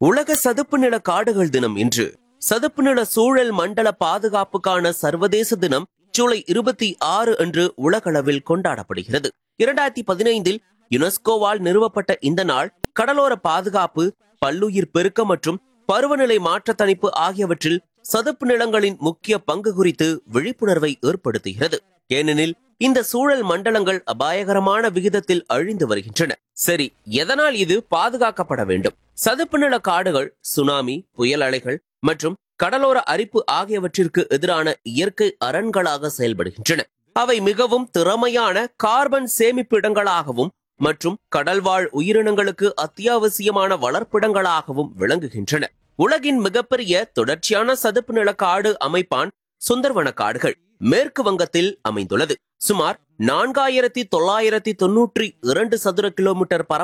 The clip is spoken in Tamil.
உலக சதுப்பு நில காடுகள் தினம் இன்று சதுப்பு நில சூழல் மண்டல பாதுகாப்புக்கான சர்வதேச தினம் ஜூலை இருபத்தி ஆறு அன்று உலகளவில் கொண்டாடப்படுகிறது இரண்டாயிரத்தி பதினைந்தில் யுனெஸ்கோவால் நிறுவப்பட்ட இந்த நாள் கடலோர பாதுகாப்பு பல்லுயிர் பெருக்கம் மற்றும் பருவநிலை மாற்ற தணிப்பு ஆகியவற்றில் சதுப்பு நிலங்களின் முக்கிய பங்கு குறித்து விழிப்புணர்வை ஏற்படுத்துகிறது ஏனெனில் இந்த சூழல் மண்டலங்கள் அபாயகரமான விகிதத்தில் அழிந்து வருகின்றன சரி எதனால் இது பாதுகாக்கப்பட வேண்டும் சதுப்பு நில காடுகள் சுனாமி புயல் அலைகள் மற்றும் கடலோர அரிப்பு ஆகியவற்றிற்கு எதிரான இயற்கை அரண்களாக செயல்படுகின்றன அவை மிகவும் திறமையான கார்பன் சேமிப்பிடங்களாகவும் மற்றும் கடல்வாழ் உயிரினங்களுக்கு அத்தியாவசியமான வளர்ப்பிடங்களாகவும் விளங்குகின்றன உலகின் மிகப்பெரிய தொடர்ச்சியான சதுப்பு நில காடு அமைப்பான் சுந்தர்வன காடுகள் மேற்கு வங்கத்தில் அமைந்துள்ளது சுமார் நான்காயிரத்தி தொள்ளாயிரத்தி தொன்னூற்றி இரண்டு சதுர கிலோமீட்டர் பரப்பு